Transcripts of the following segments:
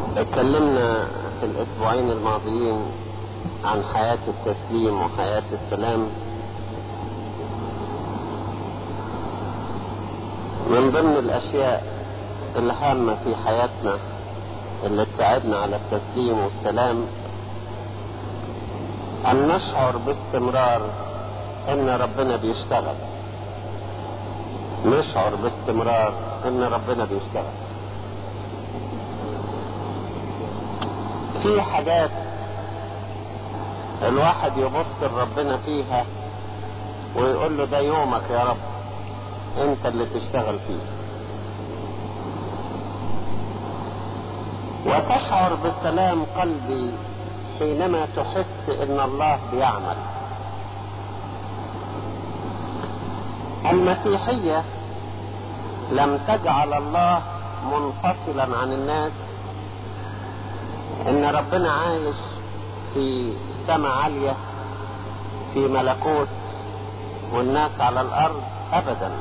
اتكلمنا في الاسبوعين الماضيين عن حياة التسليم وحياة السلام من ضمن الاشياء الهامة في حياتنا اللي تساعدنا على التسليم والسلام ان نشعر باستمرار ان ربنا بيشتغل نشعر باستمرار ان ربنا بيشتغل في حاجات الواحد يبص لربنا فيها ويقول له ده يومك يا رب انت اللي تشتغل فيه وتشعر بسلام قلبي حينما تحس ان الله بيعمل المسيحية لم تجعل الله منفصلا عن الناس ان ربنا عايش في سماء عالية في ملكوت والناس على الارض ابدا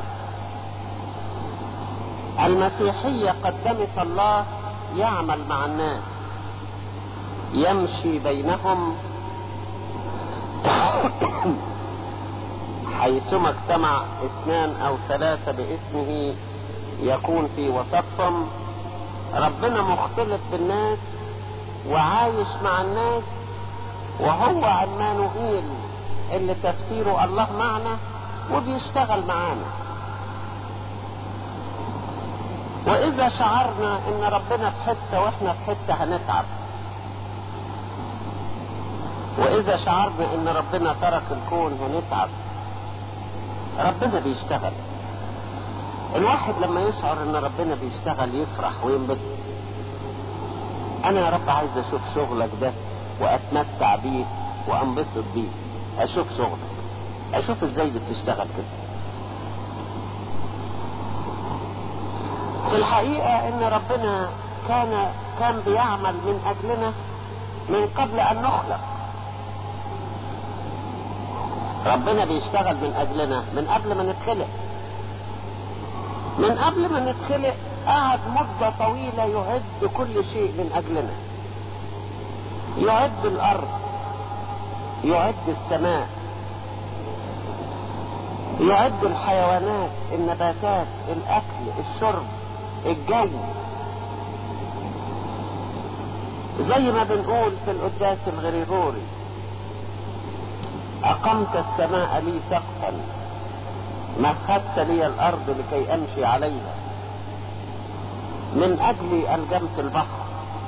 المسيحية قدمت الله يعمل مع الناس يمشي بينهم حيثما اجتمع اثنان او ثلاثة باسمه يكون في وسطهم ربنا مختلف بالناس وعايش مع الناس وهو عمانوئيل اللي تفسيره الله معنا وبيشتغل معانا واذا شعرنا ان ربنا في حتة واحنا في حتة هنتعب واذا شعرنا ان ربنا ترك الكون هنتعب ربنا بيشتغل الواحد لما يشعر ان ربنا بيشتغل يفرح وينبسط انا يا رب عايز اشوف شغلك ده واتمتع بيه وانبسط بيه اشوف شغلك اشوف ازاي بتشتغل كده في الحقيقة ان ربنا كان كان بيعمل من اجلنا من قبل ان نخلق ربنا بيشتغل من اجلنا من قبل ما نتخلق من قبل ما نتخلق قعد مدة طويلة يعد كل شيء من اجلنا يعد الارض يعد السماء يعد الحيوانات النباتات الاكل الشرب الجو زي ما بنقول في القداس الغريغوري أقمت السماء لي سقفا مهدت لي الأرض لكي أمشي عليها من أجلي ألجمت البحر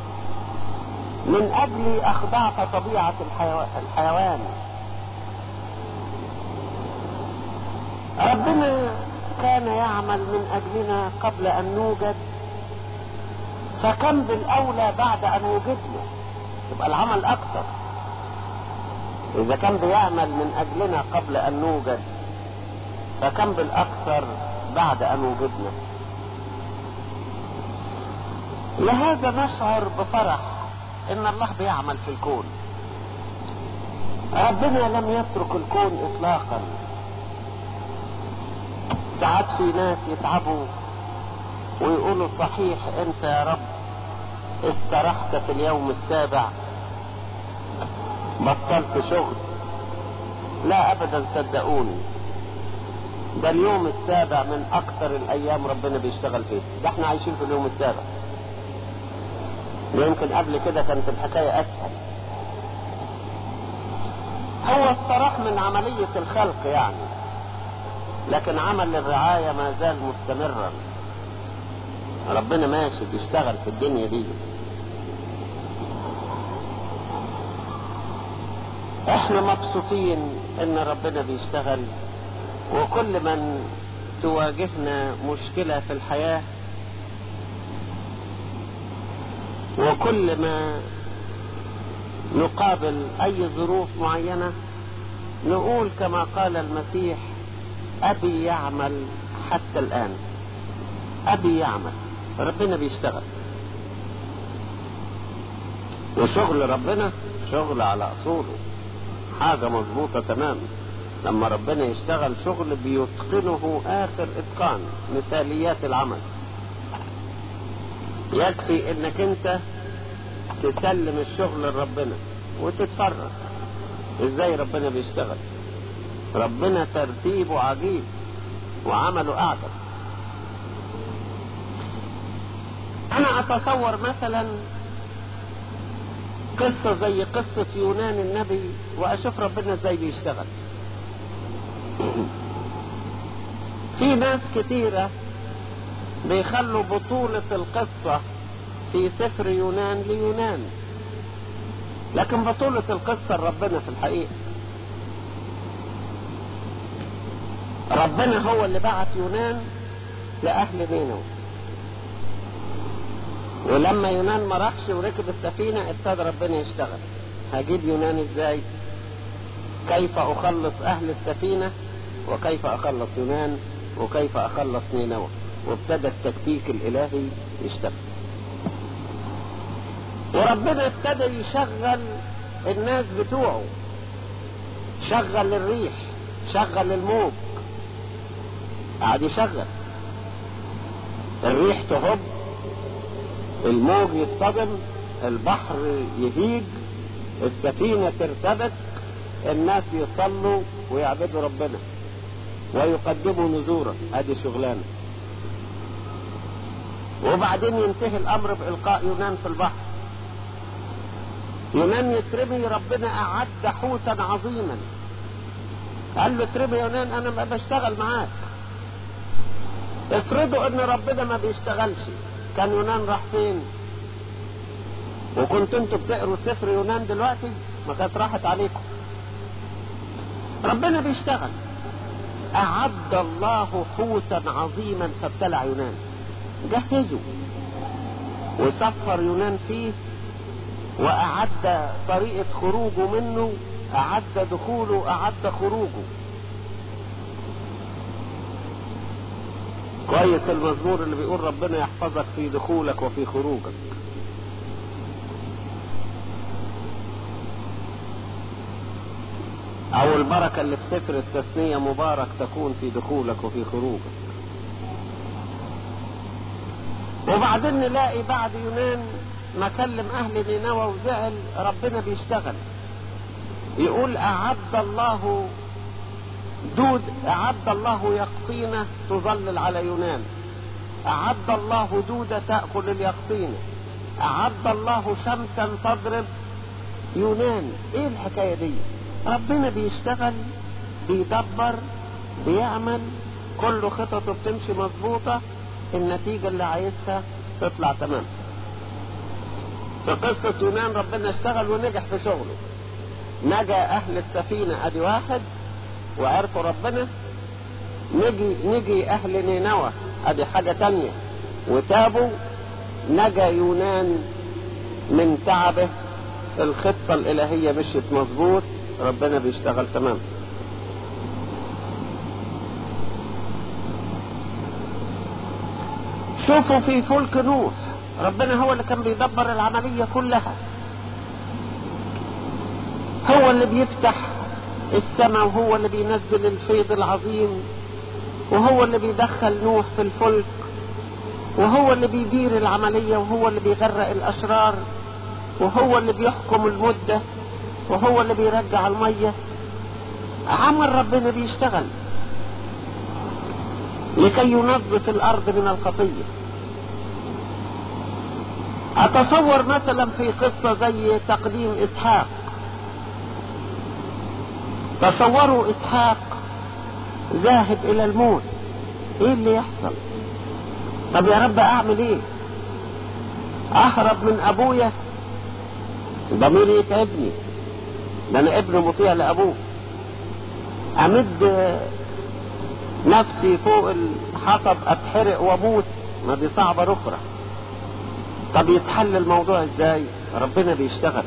من أجلي أخضعت طبيعة الحيو... الحيوان ربنا كان يعمل من أجلنا قبل أن نوجد فكم بالأولى بعد أن وجدنا يبقى العمل أكثر إذا كان بيعمل من أجلنا قبل أن نوجد فكم بالأكثر بعد أن وجدنا لهذا نشعر بفرح إن الله بيعمل في الكون ربنا لم يترك الكون إطلاقا ساعات في ناس يتعبوا ويقولوا صحيح أنت يا رب استرحت في اليوم السابع بطلت شغل لا ابدا صدقوني ده اليوم السابع من اكثر الايام ربنا بيشتغل فيه ده احنا عايشين في اليوم السابع يمكن قبل كده كانت الحكاية اسهل هو استراح من عملية الخلق يعني لكن عمل الرعاية ما زال مستمرا ربنا ماشي بيشتغل في الدنيا دي احنا مبسوطين ان ربنا بيشتغل وكل من تواجهنا مشكلة في الحياة وكل ما نقابل اي ظروف معينة نقول كما قال المسيح ابي يعمل حتى الان ابي يعمل ربنا بيشتغل وشغل ربنا شغل على اصوله حاجة مظبوطة تمام لما ربنا يشتغل شغل بيتقنه اخر اتقان مثاليات العمل يكفي انك انت تسلم الشغل لربنا وتتفرج ازاي ربنا بيشتغل ربنا ترتيبه عجيب وعمله اعجب انا اتصور مثلا قصة زي قصة يونان النبي واشوف ربنا ازاي بيشتغل في ناس كتيرة بيخلوا بطولة القصة في سفر يونان ليونان لكن بطولة القصة ربنا في الحقيقة ربنا هو اللي بعت يونان لأهل نينوى ولما يونان ما راحش وركب السفينة ابتدى ربنا يشتغل هجيب يونان ازاي كيف اخلص اهل السفينة وكيف اخلص يونان وكيف اخلص نينوى وابتدى التكتيك الالهي يشتغل وربنا ابتدى يشغل الناس بتوعه شغل الريح شغل الموج قعد يشغل الريح تهب الموج يصطدم البحر يهيج السفينة ترتبك الناس يصلوا ويعبدوا ربنا ويقدموا نذورا ادي شغلانه وبعدين ينتهي الامر بالقاء يونان في البحر يونان يترمي ربنا اعد حوتا عظيما قال له اترمي يونان انا ما بشتغل معاك افرضوا ان ربنا ما بيشتغلش كان يونان راح فين وكنت انتوا بتقروا سفر يونان دلوقتي ما كانت راحت عليكم ربنا بيشتغل اعد الله حوتا عظيما فابتلع يونان جهزوا وسفر يونان فيه واعد طريقة خروجه منه اعد دخوله اعد خروجه كويس المزمور اللي بيقول ربنا يحفظك في دخولك وفي خروجك او البركة اللي في سفر التثنية مبارك تكون في دخولك وفي خروجك وبعدين نلاقي بعد يونان ما كلم اهل نينوى وزعل ربنا بيشتغل يقول اعد الله دود اعد الله يقطينة تظلل على يونان اعد الله دودة تأكل اليقطينة اعد الله شمسا تضرب يونان ايه الحكاية دي ربنا بيشتغل بيدبر بيعمل كل خططه بتمشي مظبوطة النتيجة اللي عايزها تطلع تمام في قصة يونان ربنا اشتغل ونجح في شغله نجا اهل السفينة ادي واحد وعرفوا ربنا نجي نجي اهل نينوى ادي حاجة تانية وتابوا نجا يونان من تعبه الخطة الالهية مشيت مظبوط ربنا بيشتغل تمام شوفوا في فلك نوح ربنا هو اللي كان بيدبر العملية كلها هو اللي بيفتح السماء وهو اللي بينزل الفيض العظيم وهو اللي بيدخل نوح في الفلك وهو اللي بيدير العملية وهو اللي بيغرق الأشرار وهو اللي بيحكم المدة وهو اللي بيرجع المية عمل ربنا بيشتغل لكي ينظف الأرض من الخطية أتصور مثلا في قصة زي تقديم إسحاق تصوروا إسحاق ذاهب إلى الموت إيه اللي يحصل طب يا رب أعمل إيه أهرب من أبويا ضميري يتعبني ده أنا ابن مطيع لأبوه أمد نفسي فوق الحطب أتحرق وأموت ما دي صعبة أخرى طب يتحل الموضوع ازاي ربنا بيشتغل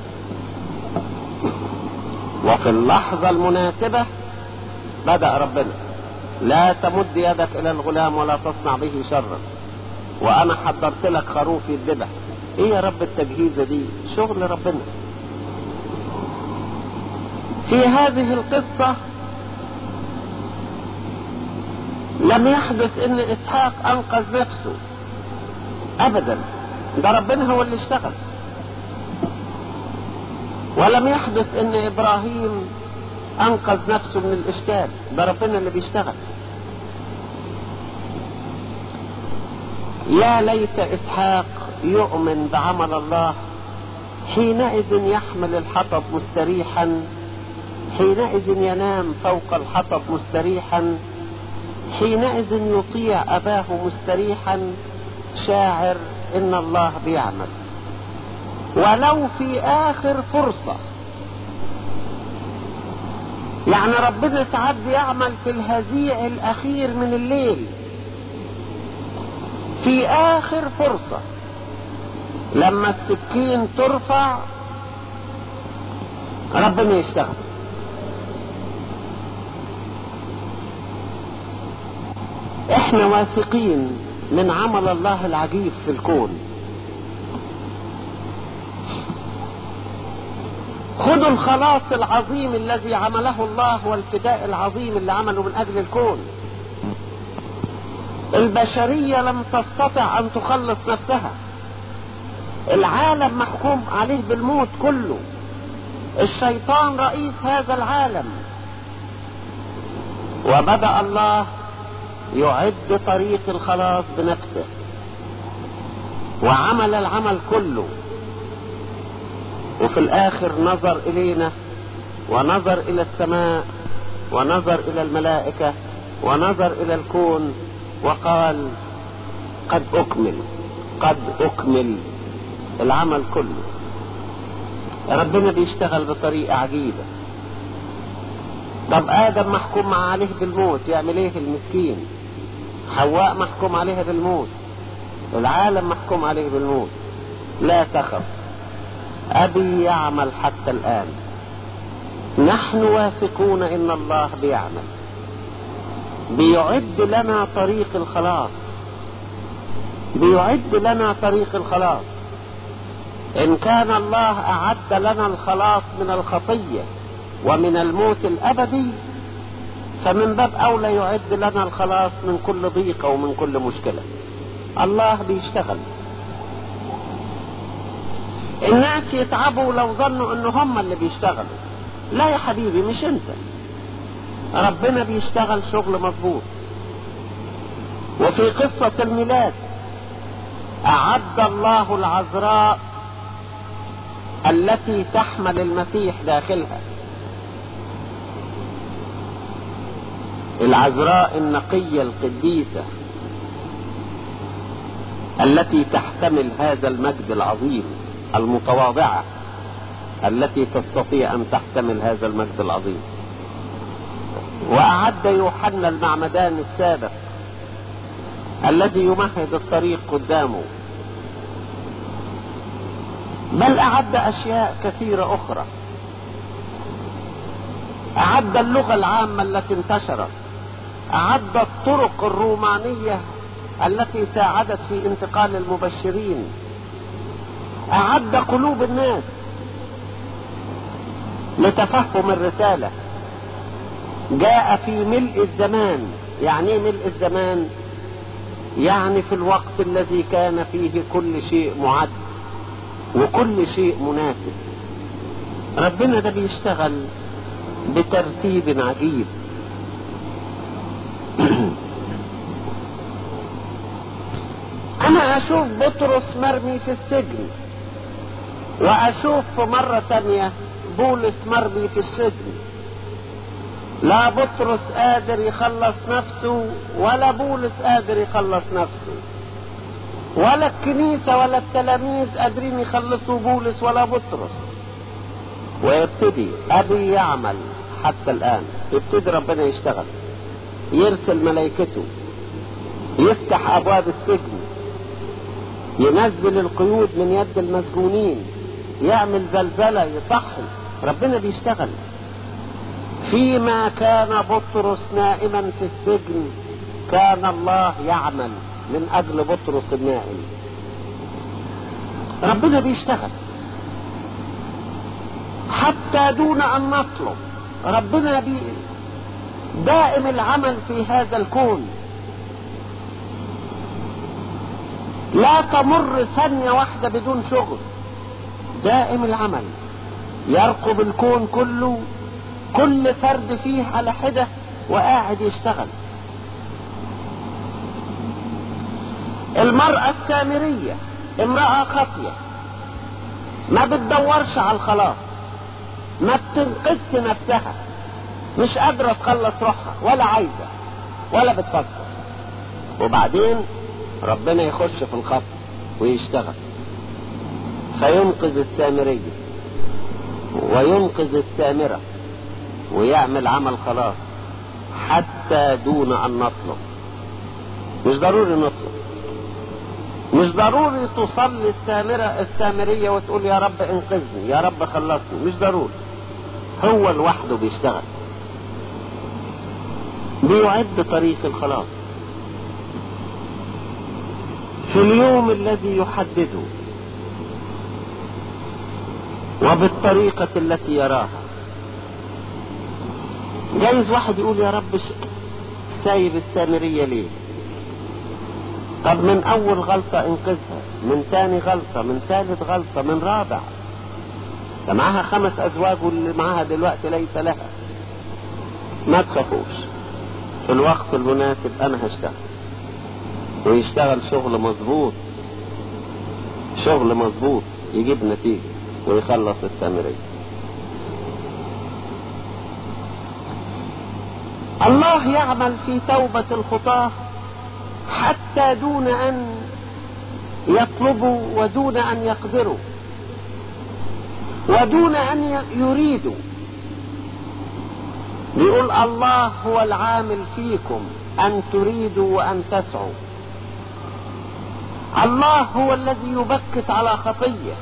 وفي اللحظة المناسبة بدأ ربنا لا تمد يدك إلى الغلام ولا تصنع به شرا وأنا حضرت لك خروف يذبح إيه يا رب التجهيزة دي شغل ربنا في هذه القصة لم يحدث ان اسحاق انقذ نفسه ابدا ده ربنا هو اللي اشتغل ولم يحدث ان ابراهيم انقذ نفسه من الاشكال ده ربنا اللي بيشتغل يا ليت اسحاق يؤمن بعمل الله حينئذ يحمل الحطب مستريحا حينئذ ينام فوق الحطب مستريحا حينئذ يطيع اباه مستريحا شاعر ان الله بيعمل ولو في اخر فرصة يعني ربنا ساعات بيعمل في الهزيع الاخير من الليل في اخر فرصة لما السكين ترفع ربنا يشتغل احنا واثقين من عمل الله العجيب في الكون خذوا الخلاص العظيم الذي عمله الله والفداء العظيم اللي عمله من اجل الكون البشرية لم تستطع ان تخلص نفسها العالم محكوم عليه بالموت كله الشيطان رئيس هذا العالم وبدأ الله يعد طريق الخلاص بنفسه وعمل العمل كله وفي الاخر نظر الينا ونظر الى السماء ونظر الى الملائكة ونظر الى الكون وقال قد اكمل قد اكمل العمل كله ربنا بيشتغل بطريقة عجيبة طب ادم محكوم عليه بالموت يعمل ايه المسكين حواء محكوم عليها بالموت العالم محكوم عليه بالموت لا تخف ابي يعمل حتى الان نحن واثقون ان الله بيعمل بيعد لنا طريق الخلاص بيعد لنا طريق الخلاص ان كان الله اعد لنا الخلاص من الخطيه ومن الموت الابدي فمن باب اولى يعد لنا الخلاص من كل ضيقه ومن كل مشكله الله بيشتغل الناس يتعبوا لو ظنوا ان هم اللي بيشتغلوا لا يا حبيبي مش انت ربنا بيشتغل شغل مظبوط وفي قصة الميلاد أعد الله العذراء التي تحمل المسيح داخلها العذراء النقية القديسة التي تحتمل هذا المجد العظيم المتواضعة التي تستطيع أن تحتمل هذا المجد العظيم وأعد يوحنا المعمدان السابق الذي يمهد الطريق قدامه بل أعد أشياء كثيرة أخرى أعد اللغة العامة التي انتشرت أعد الطرق الرومانية التي ساعدت في انتقال المبشرين أعد قلوب الناس لتفهم الرسالة جاء في ملء الزمان يعني ايه ملء الزمان يعني في الوقت الذي كان فيه كل شيء معد وكل شيء مناسب ربنا ده بيشتغل بترتيب عجيب انا اشوف بطرس مرمي في السجن واشوف في مرة تانية بولس مرمي في السجن لا بطرس قادر يخلص نفسه ولا بولس قادر يخلص نفسه ولا الكنيسة ولا التلاميذ قادرين يخلصوا بولس ولا بطرس ويبتدي ابي يعمل حتى الان يبتدي ربنا يشتغل يرسل ملائكته يفتح ابواب السجن ينزل القيود من يد المسجونين يعمل زلزلة يصحي ربنا بيشتغل فيما كان بطرس نائما في السجن كان الله يعمل من اجل بطرس النائم ربنا بيشتغل حتى دون ان نطلب ربنا بي دائم العمل في هذا الكون لا تمر ثانية واحدة بدون شغل دائم العمل يرقب الكون كله كل فرد فيه على حدة وقاعد يشتغل المرأة السامرية امرأة خاطية ما بتدورش على الخلاص ما بتنقذش نفسها مش قادرة تخلص روحها ولا عايزة ولا بتفكر وبعدين ربنا يخش في الخط ويشتغل فينقذ السامرية وينقذ السامرة ويعمل عمل خلاص حتى دون أن نطلب مش ضروري نطلب مش ضروري تصلي السامرة السامرية وتقول يا رب انقذني يا رب خلصني مش ضروري هو لوحده بيشتغل بيعد طريق الخلاص في اليوم الذي يحدده وبالطريقة التي يراها جايز واحد يقول يا رب سايب السامرية ليه طب من اول غلطة انقذها من تاني غلطة من ثالث غلطة من رابع ده معاها خمس ازواج واللي معاها دلوقتي ليس لها ما تخافوش في الوقت المناسب انا هشتغل ويشتغل شغل مظبوط شغل مظبوط يجيب نتيجة ويخلص السامرية الله يعمل في توبة الخطاة حتى دون أن يطلبوا ودون أن يقدروا ودون أن يريدوا بيقول الله هو العامل فيكم أن تريدوا وأن تسعوا الله هو الذي يبكت على خطية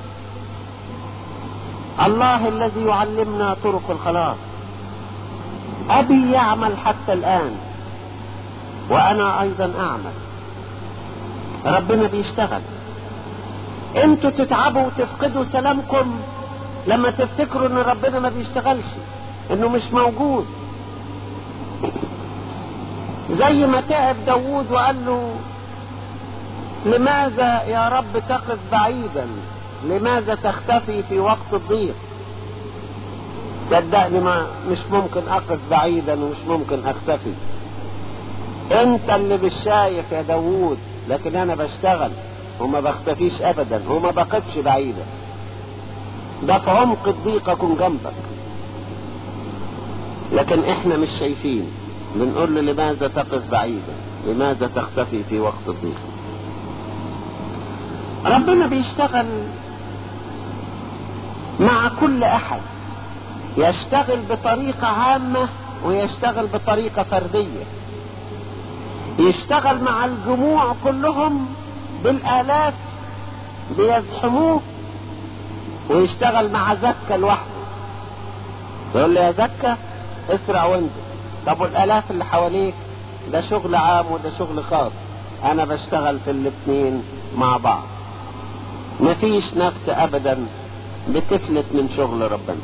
الله الذي يعلمنا طرق الخلاص أبي يعمل حتى الآن وأنا أيضا أعمل ربنا بيشتغل انتوا تتعبوا وتفقدوا سلامكم لما تفتكروا ان ربنا ما بيشتغلش انه مش موجود زي ما تعب داوود وقال له لماذا يا رب تقف بعيدا لماذا تختفي في وقت الضيق صدقني ما مش ممكن اقف بعيدا ومش ممكن اختفي انت اللي مش شايف يا داوود لكن انا بشتغل وما بختفيش ابدا وما بقفش بعيدا ده في عمق الضيق اكون جنبك لكن احنا مش شايفين بنقول له لماذا تقف بعيدا لماذا تختفي في وقت الضيق ربنا بيشتغل مع كل احد يشتغل بطريقة عامة ويشتغل بطريقة فردية يشتغل مع الجموع كلهم بالالاف بيزحموه ويشتغل مع زكا لوحده يقول له يا زكا اسرع وانزل طب والالاف اللي حواليك ده شغل عام وده شغل خاص انا بشتغل في الاثنين مع بعض مفيش نفس ابدا بتفلت من شغل ربنا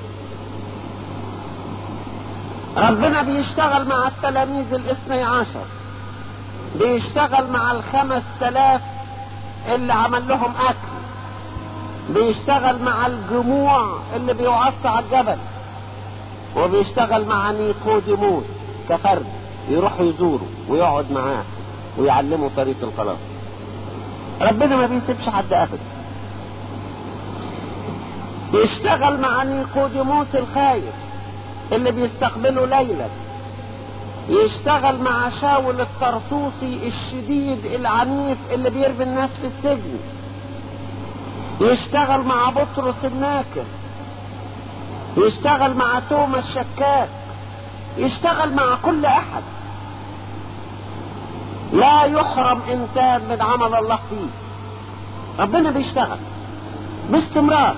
ربنا بيشتغل مع التلاميذ الاثني عشر بيشتغل مع الخمس تلاف اللي عمل لهم اكل بيشتغل مع الجموع اللي بيوعص على الجبل وبيشتغل مع نيقوديموس كفرد يروح يزوره ويقعد معاه ويعلمه طريق الخلاص ربنا ما بيسيبش حد ابدا بيشتغل مع نيقوديموس الخايف اللي بيستقبله ليلا يشتغل مع شاول الطرسوسي الشديد العنيف اللي بيرمي الناس في السجن يشتغل مع بطرس الناكر يشتغل مع توما الشكاك يشتغل مع كل احد لا يحرم انسان من عمل الله فيه ربنا بيشتغل باستمرار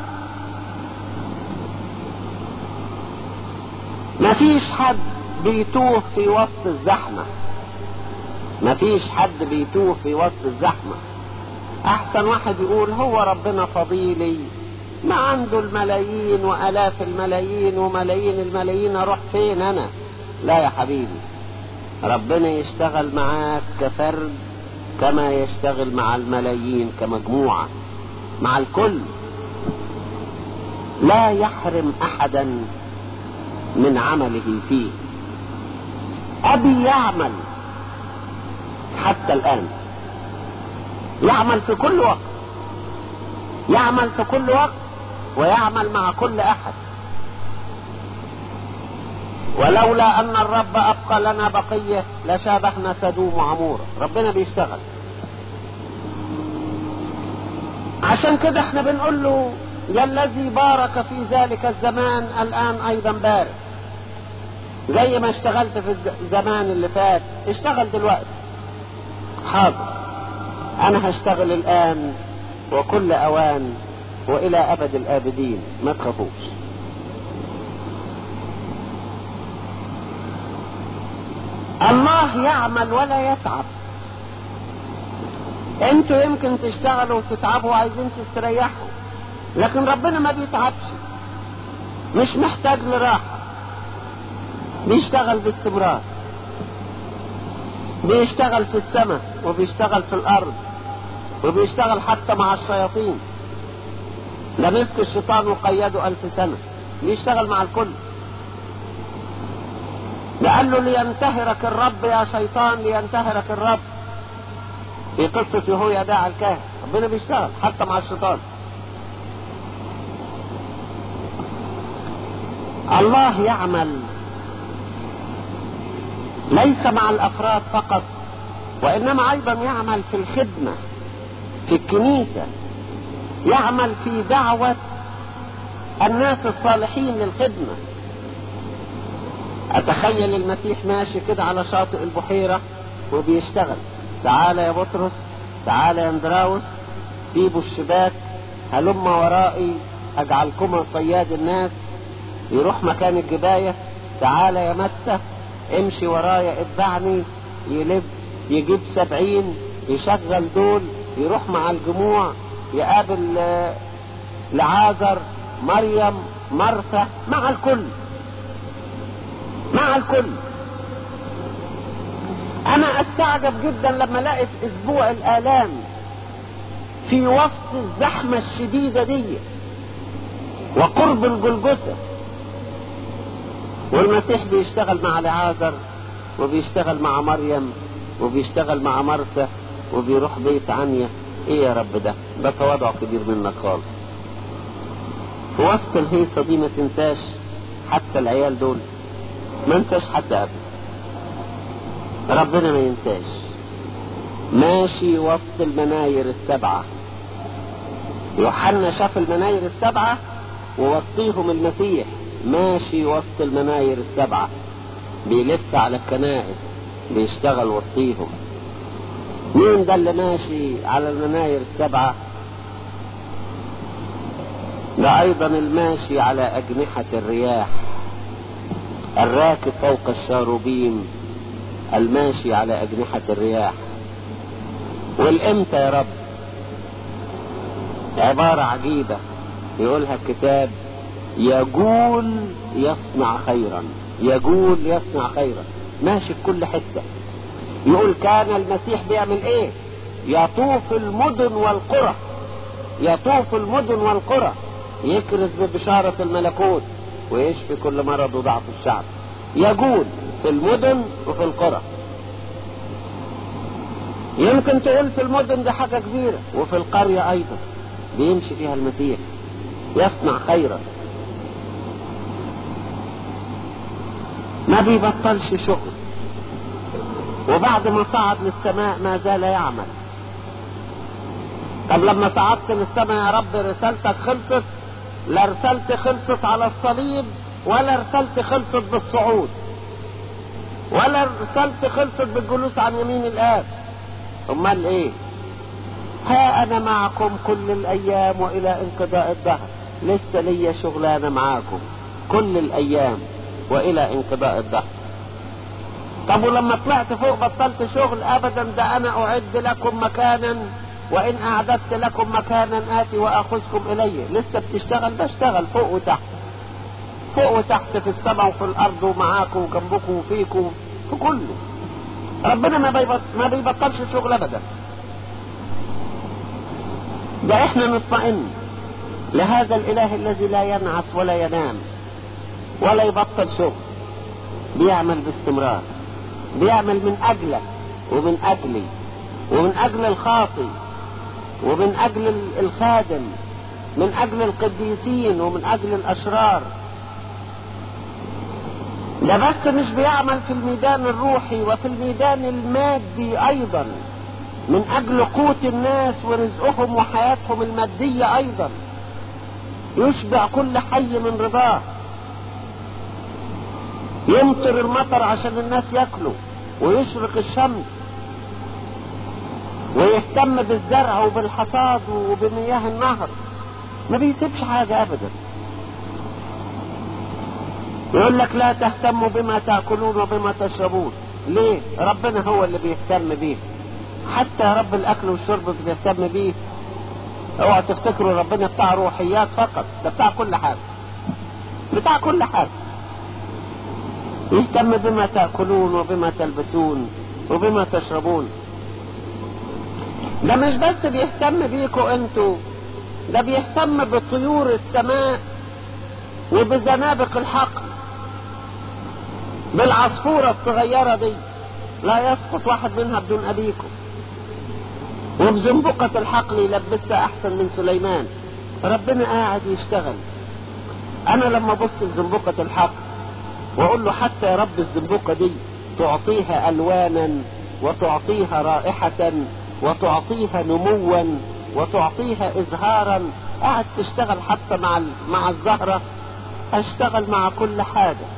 مفيش حد بيتوه في وسط الزحمة مفيش حد بيتوه في وسط الزحمة احسن واحد يقول هو ربنا فضيلي ما عنده الملايين والاف الملايين وملايين الملايين اروح فين انا لا يا حبيبي ربنا يشتغل معاك كفرد كما يشتغل مع الملايين كمجموعة مع الكل لا يحرم احدا من عمله فيه ابي يعمل حتى الان يعمل في كل وقت يعمل في كل وقت ويعمل مع كل احد ولولا ان الرب ابقى لنا بقيه لشابهنا سدوم وعمور ربنا بيشتغل عشان كده احنا بنقول له يا الذي بارك في ذلك الزمان الان ايضا بارك زي ما اشتغلت في الزمان اللي فات اشتغل دلوقتي حاضر انا هشتغل الان وكل اوان والى ابد الابدين ما تخافوش الله يعمل ولا يتعب انتوا يمكن تشتغلوا وتتعبوا وعايزين تستريحوا لكن ربنا ما بيتعبش مش محتاج لراحة بيشتغل باستمرار بيشتغل في السماء وبيشتغل في الارض وبيشتغل حتى مع الشياطين ده مسك الشيطان وقيده الف سنة بيشتغل مع الكل لقال له لينتهرك الرب يا شيطان لينتهرك الرب في قصة يهويا داع الكاهن ربنا بيشتغل حتى مع الشيطان الله يعمل ليس مع الافراد فقط وانما ايضا يعمل في الخدمه في الكنيسه يعمل في دعوه الناس الصالحين للخدمه اتخيل المسيح ماشي كده على شاطئ البحيره وبيشتغل تعال يا بطرس تعال يا اندراوس سيبوا الشباك هلم ورائي اجعلكما صياد الناس يروح مكان الجبايه تعال يا متى امشي ورايا اتبعني يلف يجيب سبعين يشغل دول يروح مع الجموع يقابل لعازر مريم مرثا مع الكل مع الكل انا استعجب جدا لما الاقي في اسبوع الالام في وسط الزحمة الشديدة دي وقرب الجلجثة والمسيح بيشتغل مع لعازر وبيشتغل مع مريم وبيشتغل مع مرثا وبيروح بيت عنيا ايه يا رب ده ده تواضع كبير منك خالص في وسط الهيصة دي ما تنساش حتى العيال دول ما انساش حد ابدا ربنا ما ينساش ماشي وسط المناير السبعة يوحنا شاف المناير السبعة ووسطيهم المسيح ماشي وسط المناير السبعة بيلف على الكنائس بيشتغل وسطيهم مين ده اللي ماشي على المناير السبعة ده ايضا الماشي على اجنحة الرياح الراكب فوق الشاروبيم الماشي على اجنحة الرياح والامتى يا رب عبارة عجيبة يقولها الكتاب يقول يصنع خيرا يقول يصنع خيرا ماشي في كل حتة يقول كان المسيح بيعمل ايه يطوف المدن والقرى يطوف المدن والقرى يكرز ببشارة الملكوت ويشفي كل مرض وضعف الشعب يقول في المدن وفي القرى يمكن تقول في المدن دي حاجة كبيرة وفي القرية أيضا بيمشي فيها المسيح يصنع خيرا ما بيبطلش شغل وبعد ما صعد للسماء ما زال يعمل طب لما صعدت للسماء يا رب رسالتك خلصت لا رسالتي خلصت على الصليب ولا رسالتي خلصت بالصعود ولا رسالتي خلصت بالجلوس عن يمين الآب امال ايه ها انا معكم كل الايام والى انقضاء الدهر لسه ليا شغلانه معاكم كل الايام والى انقضاء الدهر طب ولما طلعت فوق بطلت شغل ابدا ده انا اعد لكم مكانا وان اعددت لكم مكانا اتي واخذكم الي لسه بتشتغل بشتغل فوق وتحت فوق وتحت في السماء وفي الارض ومعاكم وجنبكم وفيكم في كله ربنا ما بيبط... ما بيبطلش الشغل ابدا ده احنا نطمئن لهذا الاله الذي لا ينعس ولا ينام ولا يبطل شغل بيعمل باستمرار بيعمل من اجلك ومن اجلي ومن اجل الخاطي ومن اجل الخادم من اجل القديسين ومن اجل الاشرار ده بس مش بيعمل في الميدان الروحي وفي الميدان المادي ايضا من اجل قوت الناس ورزقهم وحياتهم المادية ايضا يشبع كل حي من رضاه يمطر المطر عشان الناس ياكلوا ويشرق الشمس ويهتم بالزرع وبالحصاد وبمياه النهر ما بيسيبش حاجة ابدا يقول لك لا تهتموا بما تأكلون وبما تشربون ليه ربنا هو اللي بيهتم بيه حتى رب الاكل والشرب بيهتم بيه اوعى تفتكروا ربنا بتاع روحيات فقط ده بتاع كل حاجة بتاع كل حاجة يهتم بما تأكلون وبما تلبسون وبما تشربون ده مش بس بيهتم بيكوا انتوا ده بيهتم بطيور السماء وبزنابق الحقل بالعصفورة الصغيرة دي لا يسقط واحد منها بدون أبيكم وبزنبقة الحقل يلبسها أحسن من سليمان ربنا قاعد يشتغل أنا لما أبص لزنبقة الحقل وأقول له حتى يا رب الزنبقة دي تعطيها ألوانا وتعطيها رائحة وتعطيها نموا وتعطيها إزهارا قاعد تشتغل حتى مع مع الزهرة أشتغل مع كل حاجة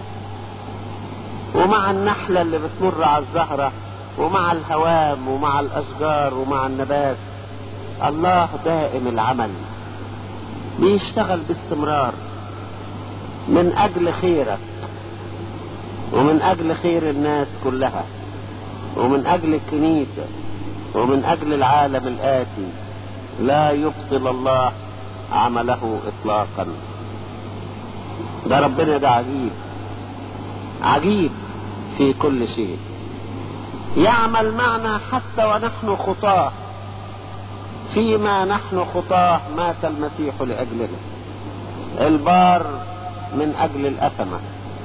ومع النحلة اللي بتمر على الزهرة ومع الهوام ومع الأشجار ومع النبات الله دائم العمل بيشتغل باستمرار من أجل خيرك ومن أجل خير الناس كلها ومن أجل الكنيسة ومن أجل العالم الآتي لا يبطل الله عمله إطلاقا ده ربنا ده عجيب عجيب في كل شيء يعمل معنا حتى ونحن خطاه فيما نحن خطاه مات المسيح لأجلنا البار من أجل الأثمة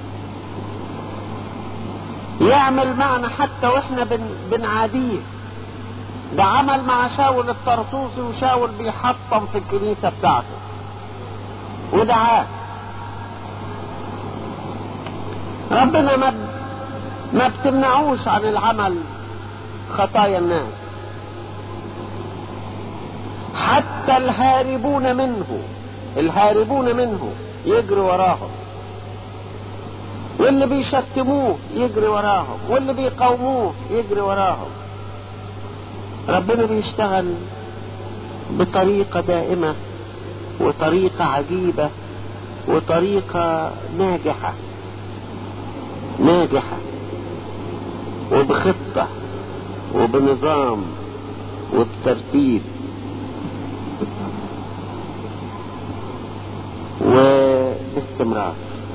يعمل معنا حتى واحنا بن بنعاديه ده عمل مع شاول الطرطوسي وشاول بيحطم في الكنيسة بتاعته ودعاه ربنا ما ما بتمنعوش عن العمل خطايا الناس حتى الهاربون منه الهاربون منه يجري وراهم واللي بيشتموه يجري وراهم واللي بيقاوموه يجري وراهم ربنا بيشتغل بطريقة دائمة وطريقة عجيبة وطريقة ناجحة ناجحة وبخطة وبنظام وبترتيب وباستمرار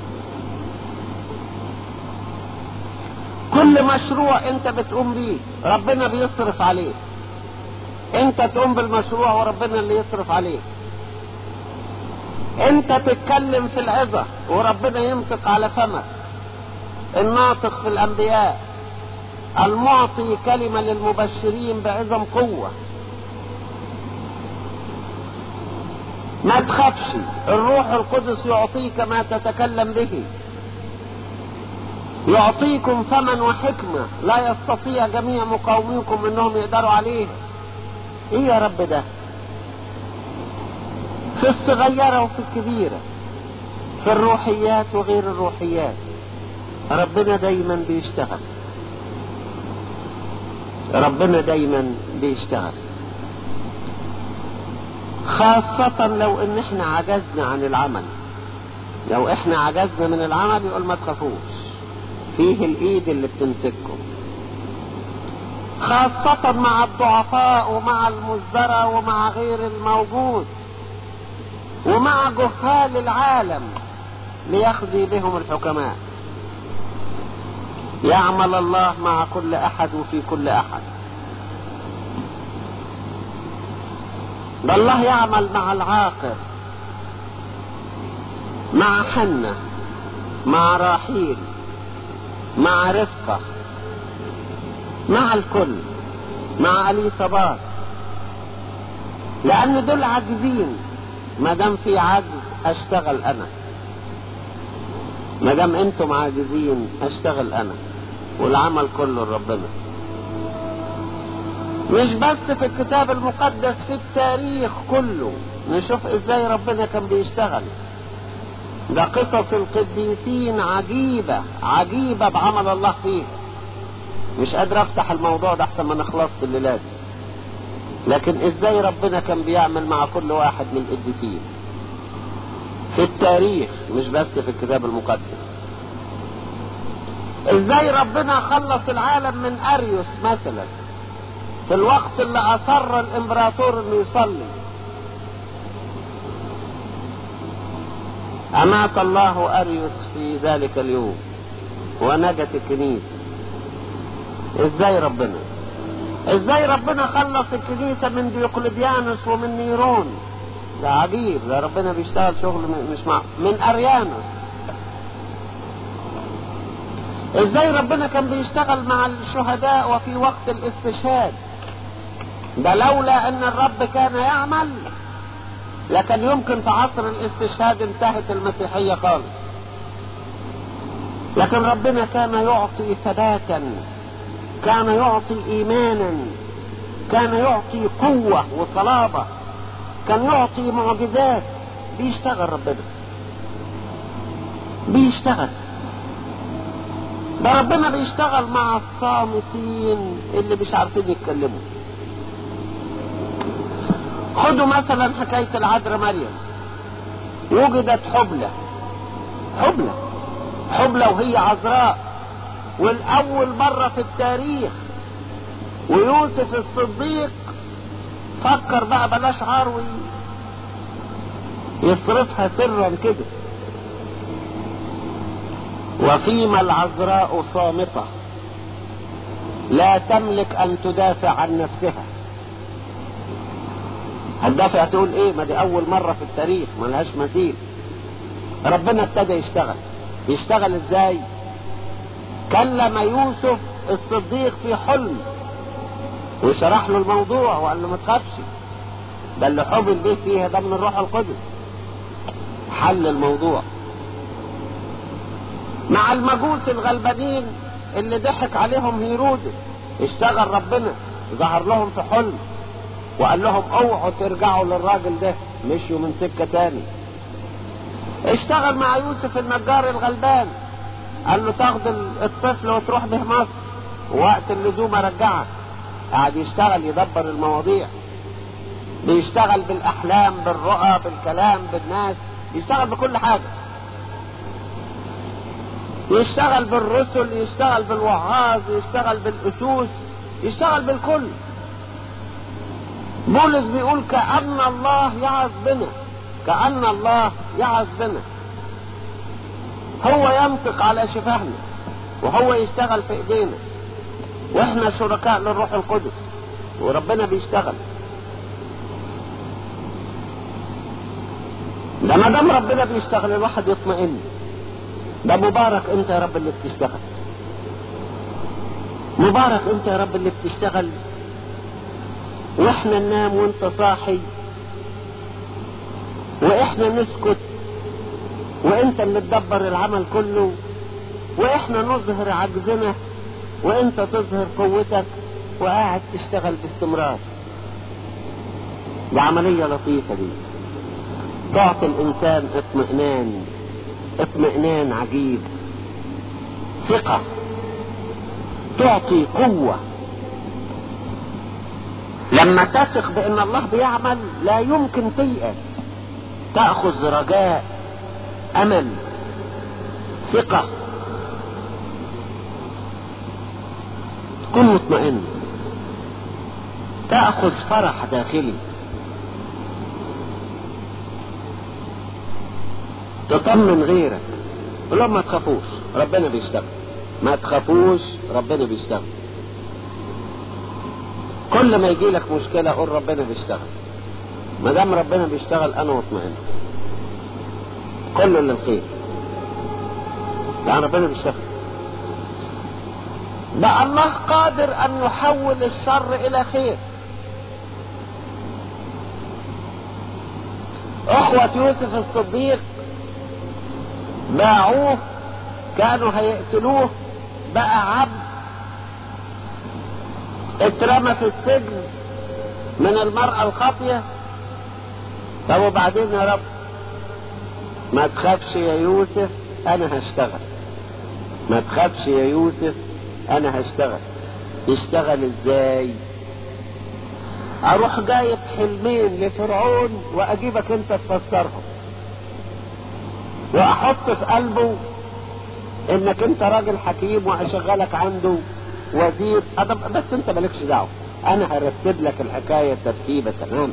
كل مشروع انت بتقوم بيه ربنا بيصرف عليه انت تقوم بالمشروع وربنا اللي يصرف عليه انت تتكلم في العظة وربنا ينطق على فمك الناطق في الانبياء المعطي كلمة للمبشرين بعظم قوة ما تخافش الروح القدس يعطيك ما تتكلم به يعطيكم فما وحكمة لا يستطيع جميع مقاوميكم انهم يقدروا عليه ايه يا رب ده في الصغيرة وفي الكبيرة في الروحيات وغير الروحيات ربنا دايما بيشتغل ربنا دايما بيشتغل خاصة لو ان احنا عجزنا عن العمل لو احنا عجزنا من العمل يقول ما تخافوش فيه الايد اللي بتمسككم خاصة مع الضعفاء ومع المزدرى ومع غير الموجود ومع جهال العالم ليخزي بهم الحكماء يعمل الله مع كل احد وفي كل احد ده الله يعمل مع العاقر مع حنة مع راحيل مع رفقة مع الكل مع اليصابات لان دول عاجزين ما دام في عجز اشتغل انا ما دام انتم عاجزين اشتغل انا والعمل كله لربنا مش بس في الكتاب المقدس في التاريخ كله نشوف ازاي ربنا كان بيشتغل ده قصص القديسين عجيبة عجيبة بعمل الله فيه مش قادر افتح الموضوع ده احسن ما نخلص الليلة دي لكن ازاي ربنا كان بيعمل مع كل واحد من القديسين في التاريخ مش بس في الكتاب المقدس ازاي ربنا خلص العالم من اريوس مثلا في الوقت اللي اصر الامبراطور انه يصلي امات الله اريوس في ذلك اليوم ونجت الكنيسه ازاي ربنا ازاي ربنا خلص الكنيسة من ديوقلديانوس ومن نيرون ده عجيب ده ربنا بيشتغل شغل مش مع من اريانوس ازاي ربنا كان بيشتغل مع الشهداء وفي وقت الاستشهاد ده لولا ان الرب كان يعمل لكن يمكن في عصر الاستشهاد انتهت المسيحية خالص لكن ربنا كان يعطي ثباتا كان يعطي ايمانا كان يعطي قوة وصلابة كان يعطي معجزات بيشتغل ربنا بيشتغل ده ربنا بيشتغل مع الصامتين اللي مش عارفين يتكلموا خدوا مثلا حكاية العذراء مريم وجدت حبلى حبلى حبلى وهي عذراء والأول مرة في التاريخ ويوسف الصديق فكر بقى بلاش عار يصرفها سرا كده وفيما العذراء صامتة لا تملك أن تدافع عن نفسها هتدافع تقول ايه ما دي اول مرة في التاريخ ملهاش مثيل ربنا ابتدى يشتغل يشتغل ازاي كلم يوسف الصديق في حلم وشرح له الموضوع وقال له ما تخافش ده اللي حب البيت فيها ده من الروح القدس حل الموضوع مع المجوس الغلبانين اللي ضحك عليهم هيرودس اشتغل ربنا ظهر لهم في حلم وقال لهم اوعوا ترجعوا للراجل ده مشوا من سكة تاني اشتغل مع يوسف النجار الغلبان قال له تاخد الطفل وتروح به مصر وقت اللزوم ارجعك قاعد يشتغل يدبر المواضيع بيشتغل بالاحلام بالرؤى بالكلام بالناس يشتغل بكل حاجة يشتغل بالرسل يشتغل بالوعاظ يشتغل بالاسوس يشتغل بالكل بولس بيقول كأن الله يعظ بنا كأن الله يعظ بنا هو ينطق على شفاهنا وهو يشتغل في ايدينا واحنا شركاء للروح القدس وربنا بيشتغل ده ما دام ربنا بيشتغل الواحد يطمئن ده مبارك انت يا رب اللي بتشتغل مبارك انت يا رب اللي بتشتغل واحنا ننام وانت صاحي واحنا نسكت وانت اللي تدبر العمل كله واحنا نظهر عجزنا وانت تظهر قوتك وقاعد تشتغل باستمرار دي عملية لطيفة دي تعطي الانسان اطمئنان اطمئنان عجيب ثقة تعطي قوة لما تثق بان الله بيعمل لا يمكن تيأس تأخذ رجاء امل ثقة تكون مطمئن تأخذ فرح داخلي تطمن غيرك قول لهم ما تخافوش ربنا بيشتغل ما تخافوش ربنا بيشتغل كل ما يجي لك مشكلة قول ربنا بيشتغل ما دام ربنا بيشتغل انا مطمئن كله للخير يعني ربنا بيشتغل ده الله قادر ان يحول الشر الى خير اخوة يوسف الصديق باعوه كانوا هيقتلوه بقى عبد اترمى في السجن من المرأة الخاطية طب وبعدين يا رب ما تخافش يا يوسف انا هشتغل ما تخافش يا يوسف انا هشتغل يشتغل ازاي اروح جايب حلمين لفرعون واجيبك انت تفسرهم واحط في قلبه انك انت راجل حكيم وهشغلك عنده وزير بس انت مالكش دعوه انا هرتب لك الحكايه ترتيبه تمام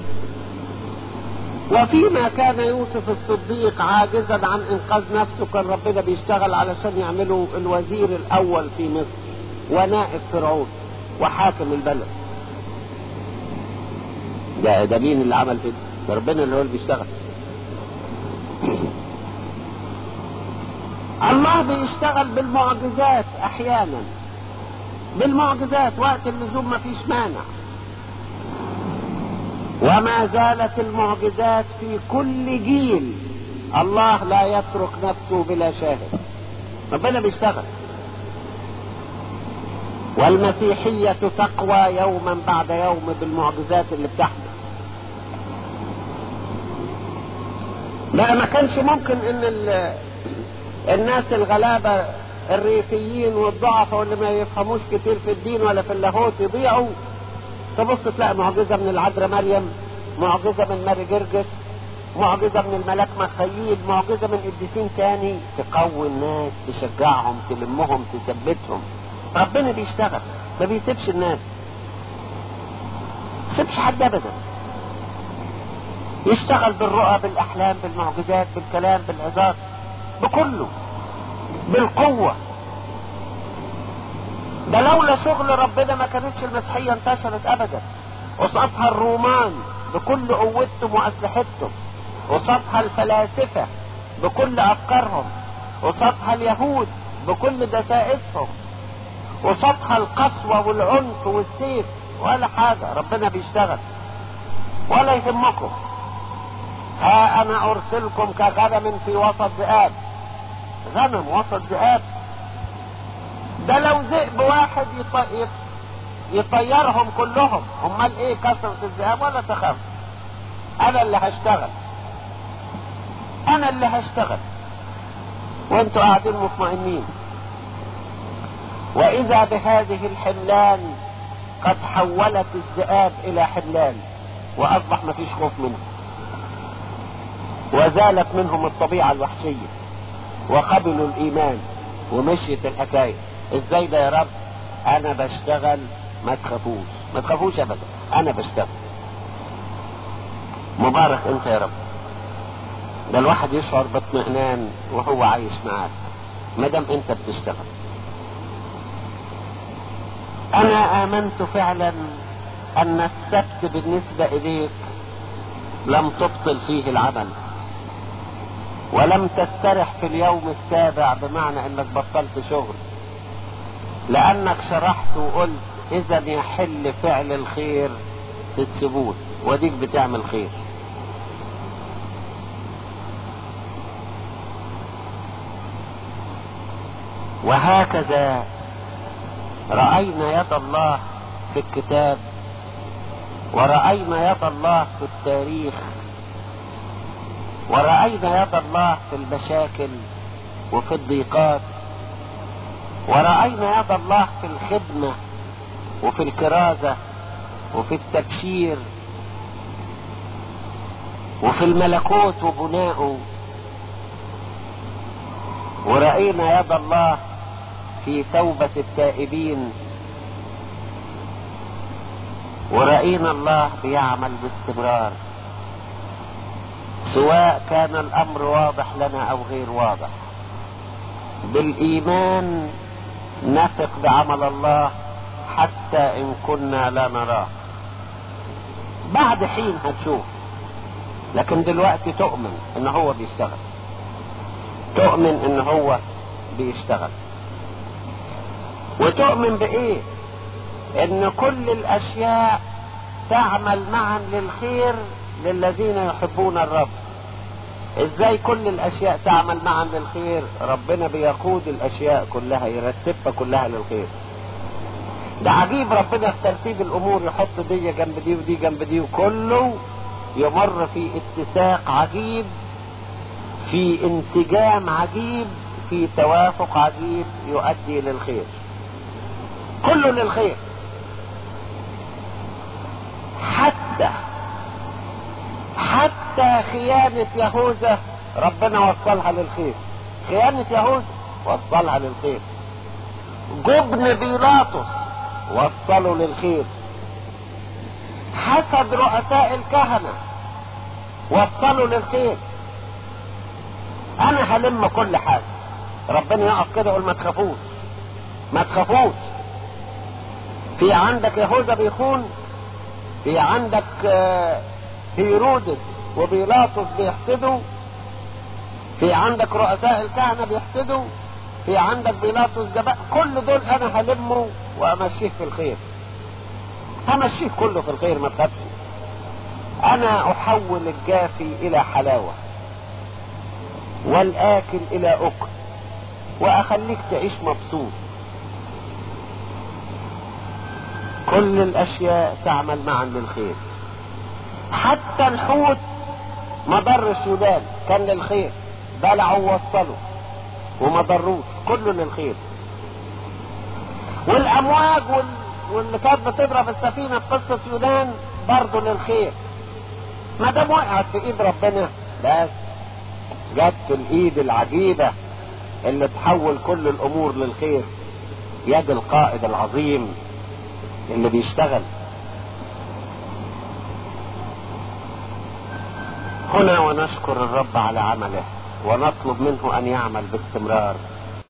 وفيما كان يوسف الصديق عاجزا عن انقاذ نفسه كان ربنا بيشتغل علشان يعمله الوزير الاول في مصر ونائب فرعون وحاكم البلد ده ده مين اللي عمل كده؟ ده ربنا اللي هو اللي بيشتغل الله بيشتغل بالمعجزات احيانا بالمعجزات وقت اللزوم ما فيش مانع وما زالت المعجزات في كل جيل الله لا يترك نفسه بلا شاهد ربنا بيشتغل والمسيحية تقوى يوما بعد يوم بالمعجزات اللي بتحدث لا ما كانش ممكن ان الناس الغلابة الريفيين والضعفاء واللي ما يفهموش كتير في الدين ولا في اللاهوت يضيعوا تبص تلاقي معجزة من العذراء مريم معجزة من ماري جرجس معجزة من الملاك مخيل معجزة من قديسين تاني تقوي الناس تشجعهم تلمهم تثبتهم ربنا بيشتغل ما بيسيبش الناس ما بيسيبش حد ابدا يشتغل بالرؤى بالاحلام بالمعجزات بالكلام بالعظات بكله بالقوة ده لولا شغل ربنا ما كانتش المسيحية انتشرت ابدا قصادها الرومان بكل قوتهم واسلحتهم قصادها الفلاسفة بكل افكارهم قصادها اليهود بكل دسائسهم قصادها القسوة والعنف والسيف ولا حاجة ربنا بيشتغل ولا يهمكم ها انا ارسلكم كغنم في وسط ذئاب غنم وسط ذئاب ده لو ذئب واحد يط... يطيرهم كلهم امال ايه كثرة الذئاب ولا تخاف انا اللي هشتغل انا اللي هشتغل وانتوا قاعدين مطمئنين واذا بهذه الحملان قد حولت الذئاب الى حملان واصبح مفيش خوف منهم وزالت منهم الطبيعة الوحشية وقبلوا الايمان ومشيت الحكاية ازاي ده يا رب انا بشتغل ما تخافوش ما تخافوش ابدا انا بشتغل مبارك انت يا رب ده الواحد يشعر باطمئنان وهو عايش معاك ما دام انت بتشتغل انا امنت فعلا ان السبت بالنسبة اليك لم تبطل فيه العمل ولم تسترح في اليوم السابع بمعنى انك بطلت شغل لانك شرحت وقلت اذا يحل فعل الخير في السبوت وديك بتعمل خير وهكذا رأينا يد الله في الكتاب ورأينا يد الله في التاريخ ورأينا يد الله في المشاكل وفي الضيقات ورأينا يد الله في الخدمة وفي الكرازة وفي التبشير وفي الملكوت وبنائه ورأينا يد الله في توبة التائبين ورأينا الله بيعمل باستمرار سواء كان الأمر واضح لنا أو غير واضح بالإيمان نثق بعمل الله حتى إن كنا لا نراه بعد حين هتشوف لكن دلوقتي تؤمن إن هو بيشتغل تؤمن ان هو بيشتغل وتؤمن بايه ان كل الاشياء تعمل معا للخير للذين يحبون الرب ازاي كل الاشياء تعمل معا للخير ربنا بيقود الاشياء كلها يرتبها كلها للخير ده عجيب ربنا في ترتيب الامور يحط دي جنب دي ودي جنب دي وكله يمر في اتساق عجيب في انسجام عجيب في توافق عجيب يؤدي للخير كله للخير حتى حتى خيانة يهوذا ربنا وصلها للخير خيانة يهوذا وصلها للخير جبن بيلاطس وصلوا للخير حسد رؤساء الكهنة وصلوا للخير انا هلم كل حاجة ربنا يقف كده يقول ما تخافوش ما تخافوش في عندك يهوذا بيخون في عندك هيرودس وبيلاطس بيحسدوا في عندك رؤساء الكهنة بيحسدوا في عندك بيلاطس جباء كل دول انا هلمه وامشيه في الخير همشيه كله في الخير ما تخافش انا احول الجافي الى حلاوة والاكل الى اكل واخليك تعيش مبسوط كل الاشياء تعمل معا للخير حتى الحوت ما ضرش يونان كان للخير بلعوا ووصلوا وما ضروش كله للخير والامواج وال... واللي كانت بتضرب السفينه في قصه يونان برضه للخير ما دام وقعت في ايد ربنا بس جت في الايد العجيبه اللي تحول كل الامور للخير يد القائد العظيم اللي بيشتغل هنا ونشكر الرب على عمله ونطلب منه ان يعمل باستمرار